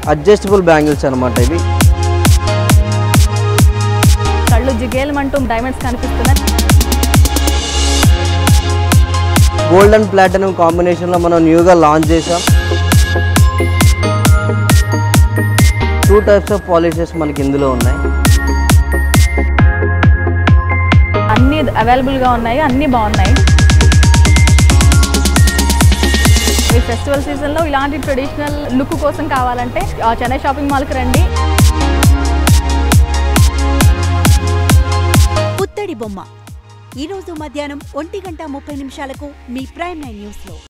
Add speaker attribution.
Speaker 1: adjustable bangles అనమాట ఇవి
Speaker 2: కళ్ళు జిగేలమంటూ డైమండ్స్ కనిపిస్తున్నాయి
Speaker 1: గోల్డ్ అండ్ ప్లాటినం కాంబినేషన్లో మనం న్యూగా లాంచ్ చేసాం టూ టైప్స్ ఆఫ్ పాలిషెస్ మనకి ఇందులో ఉన్నాయి
Speaker 2: అన్ని అవైలబుల్గా ఉన్నాయి అన్నీ బాగున్నాయి ఈ ఫెస్టివల్ సీజన్లో ఇలాంటి ట్రెడిషనల్ లుక్ కోసం కావాలంటే ఆ, చెన్నై షాపింగ్ మాల్కి రండి
Speaker 3: పుత్తడి బొమ్మ ఈరోజు మధ్యాహ్నం ఒంటి గంట ముప్పై నిమిషాలకు మీ ప్రైమ్ నైన్ న్యూస్లో